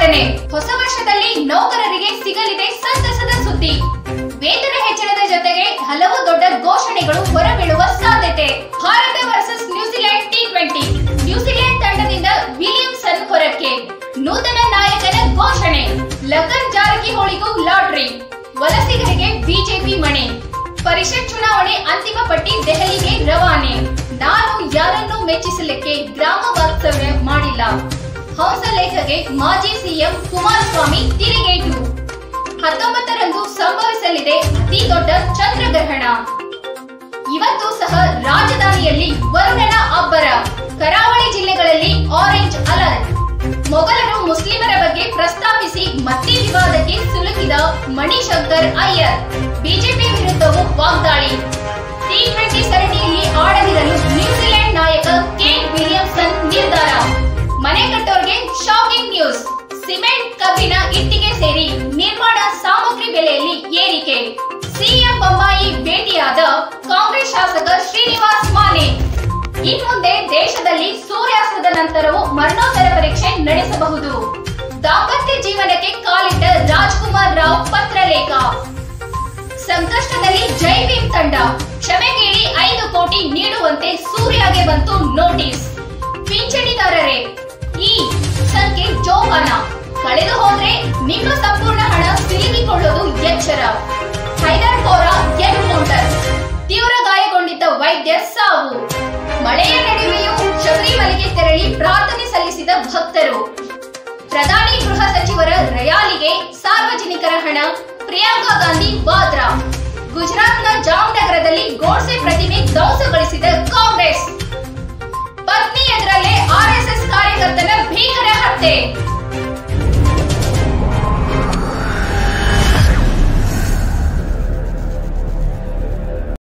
ಪ್ರತಿಭಟನೆ ಹೊಸ ವರ್ಷದಲ್ಲಿ ನೌಕರರಿಗೆ ಸಿಗಲಿದೆ ಸಂತಸದ ಸುದ್ದಿ ವೇತನ ಹೆಚ್ಚಳದ ಜೊತೆಗೆ ಹಲವು ದೊಡ್ಡ ಘೋಷಣೆಗಳು ಹೊರಬೀಳುವ ಸಾಧ್ಯತೆ Bharat versus New Zealand T twenty New Zealand ತಂಡದಿಂದ ವಿಲಿಯಮ್ಸನ್ ಹೊರಕ್ಕೆ ನೂತನ ನಾಯಕನ ಘೋಷಣೆ ಲಖನ್ ಜಾರಕಿಹೊಳಿಗೂ ಲಾಟ್ರಿ ವಲಸಿಗರಿಗೆ ಬಿಜೆಪಿ ಮಣೆ ಪರಿಷತ್ ಚುನಾವಣೆ ಅಂತಿಮ ಪಟ್ಟಿ ದೆಹಲಿಗೆ ರವಾನೆ ನಾನು ಯಾರನ್ನೂ ಮೆಚ್ಚಿಸಲಿಕ್ಕೆ ಗ್ರಾಮ ವಾಸ್ತವ್ಯ ಮಾಡಿಲ್ಲ ಹಂಸಲೇಖಗೆ ಮಾಜಿ ಸಿಎಂ ಕುಮಾರಸ್ವಾಮಿ ತಿರುಗೇಟು ಹತ್ತೊಂಬತ್ತರಂದು ಸಂಭವಿಸಲಿದೆ ಅತಿ ದೊಡ್ಡ ಚಂದ್ರಗ್ರಹಣ ಇವತ್ತು ಸಹ ರಾಜಧಾನಿಯಲ್ಲಿ ವರುಣನ ಅಬ್ಬರ ಕರಾವಳಿ ಜಿಲ್ಲೆಗಳಲ್ಲಿ ಆರೆಂಜ್ ಅಲರ್ಟ್ ಮೊಘಲರು ಮುಸ್ಲಿಮರ ಬಗ್ಗೆ ಪ್ರಸ್ತಾಪಿಸಿ ಮತ್ತೆ ವಿವಾದಕ್ಕೆ ಸಿಲುಕಿದ ಮಣಿಶಂಕರ್ ಅಯ್ಯರ್ ಬಿಜೆಪಿ ವಿರುದ್ಧವೂ ವಾಗ್ದಾಳಿ ಟಿ ಟ್ವೆಂಟಿ ಸರಣಿಯಲ್ಲಿ ಆಡದಿರಲು ನ್ಯೂಜಿಲೆಂಡ್ ನಾಯಕ ಕೇನ್ ವಿಲಿಯಮ್ಸನ್ ನಿರ್ಧಾರ ಮನೆ ಕಟ್ಟೋರ್ಗೆ ಶಾಕಿಂಗ್ ನ್ಯೂಸ್ ಸಿಮೆಂಟ್ ಕಬ್ಬಿನ ಇಟ್ಟಿಗೆ ಸೇರಿ ನಿರ್ಮಾಣ ಸಾಮಗ್ರಿ ಬೆಲೆಯಲ್ಲಿ ಏರಿಕೆ ಸಿಎಂ ಬೊಮ್ಮಾಯಿ ಭೇಟಿಯಾದ ಕಾಂಗ್ರೆಸ್ ಶಾಸಕ ಶ್ರೀನಿವಾಸ್ ಮಾನೆ ಇನ್ಮುಂದೆ ದೇಶದಲ್ಲಿ ಸೂರ್ಯಾಸ್ತದ ನಂತರವೂ ಮರಣೋತ್ತರ ಪರೀಕ್ಷೆ ನಡೆಸಬಹುದು ದಾಂಪತ್ಯ ಜೀವನಕ್ಕೆ ಕಾಲಿಟ್ಟ ರಾಜ್ಕುಮಾರ್ ರಾವ್ ಪತ್ರಲೇಖ ಸಂಕಷ್ಟದಲ್ಲಿ ಜೈ ಭೀಮ್ ತಂಡ ಕ್ಷಮೆ ಕೇಳಿ ಐದು ಕೋಟಿ ನೀಡುವಂತೆ ಸೂರ್ಯಗೆ ಬಂತು ನೋಟಿಸ್ ಪಿಂಚಣಿದಾರರೇ ಈ ಸಂಖ್ಯೆ ಜೋಪಾನ ಕಳೆದು ಹೋದ್ರೆ ನಿಮ್ಮ ಸಂಪೂರ್ಣ ಹಣ ಸಿಲುಕಿಕೊಳ್ಳೋದು ಎಚ್ಚರ ಹೈದರ್ಪೋರ ಎನ್ಕೌಂಟರ್ ತೀವ್ರ ಗಾಯಗೊಂಡಿದ್ದ ವೈದ್ಯ ಸಾವು ಮಳೆಯ ನಡುವೆಯೂ ಶಬರಿಮಲೆಗೆ ತೆರಳಿ ಪ್ರಾರ್ಥನೆ ಸಲ್ಲಿಸಿದ ಭಕ್ತರು ಪ್ರಧಾನಿ ಗೃಹ ಸಚಿವರ ರಯಾಲಿಗೆ ಸಾರ್ವಜನಿಕರ ಹಣ ಪ್ರಿಯಾಂಕಾ ಗಾಂಧಿ ವಾದ್ರಾ ಗುಜರಾತ್ನ ಜಾಮ್ನಗರದಲ್ಲಿ ಗೋಡ್ಸೆ ಪ್ರತಿಮೆ ಧ್ವಂಸಗೊಳಿಸಿದ